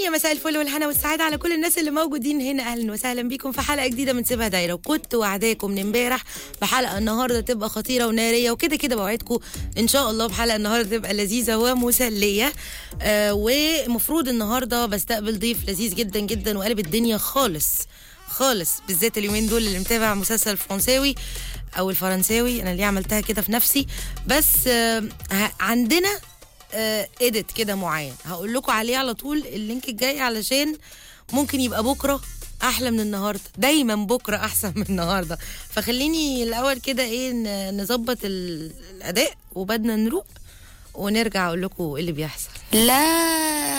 يا مساء الفل والهنا والسعاده على كل الناس اللي موجودين هنا اهلا وسهلا بيكم في حلقه جديده من سيبها دايره وكنت وعداكم من امبارح بحلقه النهارده تبقى خطيره وناريه وكده كده بوعدكم ان شاء الله بحلقه النهارده تبقى لذيذه ومسليه آه ومفروض النهارده بستقبل ضيف لذيذ جدا جدا وقلب الدنيا خالص خالص بالذات اليومين دول اللي متابع مسلسل فرنساوي او الفرنساوي انا ليه عملتها كده في نفسي بس آه ه- عندنا اديت كده معين هقول لكم عليه على طول اللينك الجاي علشان ممكن يبقى بكره احلى من النهارده دايما بكره احسن من النهارده فخليني الاول كده ايه ن- نظبط ال- الاداء وبدنا نروق ونرجع اقول لكم ايه اللي بيحصل لا